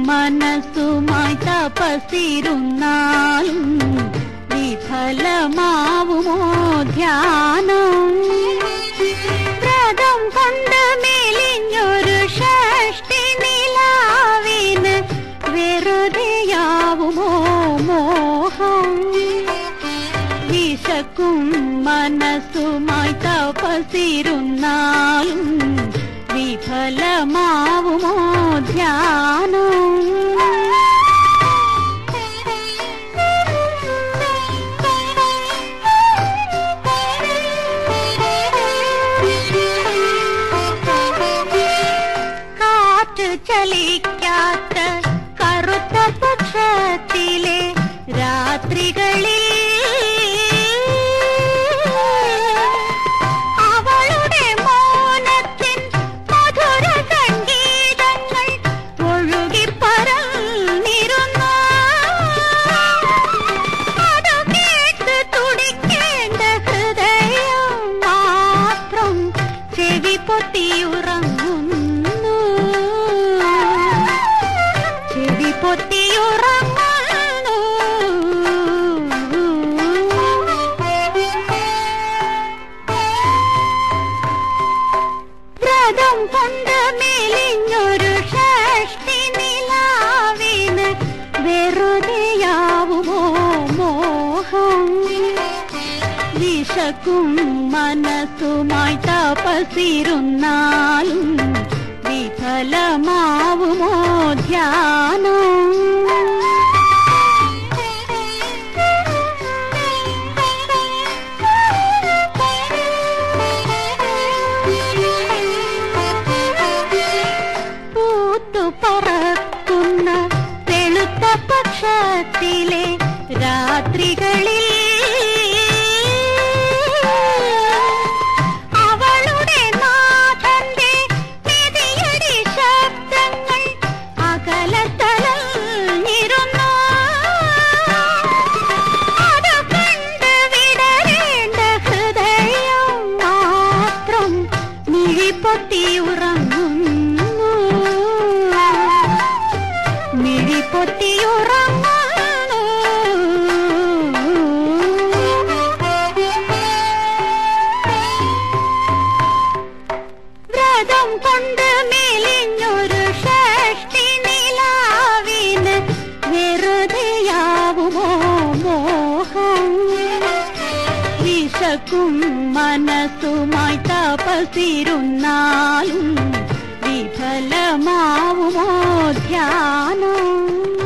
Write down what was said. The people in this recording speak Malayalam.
മനസ്സുമായി തപസിരുന്നാലും വിഫലമാവുമോ ധ്യാനം വ്രതം കൊണ്ട് മെലിഞ്ഞൊരു ഷഷ്ടി നിലാവിന് വെറുതെയാവുമോ മോഹം വിശക്കും മനസ്സുമായി തപസിരുന്നാലും വിഫലമാവുമോ ധ്യാനം കാറ്റ് ചലിക്കാത്ത കറുത്ത പക്ഷത്തിലെ രാത്രികളിൽ അവളുടെ മൗനത്തിൻ മധുര സംഗീതങ്ങൾ ഒഴുകി പറന്നിരുന്നു അത് കേട്ട് തുടിക്കേണ്ട ഹൃദയം മാത്രം ചെവി പൊത്തിയുറങ്ങുന്നു ചെവി പൊത്തിയുറങ്ങുന്നു വ്രതം കൊണ്ട് മെലിഞ്ഞൊരു ഷഷ്ടി നിലാവിന് വെറുതെയാവുമോ മോഹം വിശക്കും മനസ്സുമായി തപസിരുന്നാലും വിഫലമാവുമോ ധ്യാനം പൂത്തു പറക്കുന്ന വെളുത്ത പക്ഷത്തിലെ രാത്രികളിൽ അവളുടെ നാഥന്റെ മെതിയടി ശബ്ദങ്ങൾ അകലത്തലഞ്ഞിരുന്നു അത് കണ്ട് വിടരേണ്ട ഹൃദയം മാത്രം മിഴിപ്പൊത്തി ഉറങ്ങുന്നു മിഴിപ്പൊത്തി ഉറങ്ങുന്നു വ്രതം കൊണ്ട് മെലിഞ്ഞൊരു ഷഷ്ടി നിലാവിന് വെറുതെയാവുമോ മോഹം വിശക്കും മനസ്സുമായി തപസിരുന്നാലും വിഫലമാവുമോ ധ്യാനം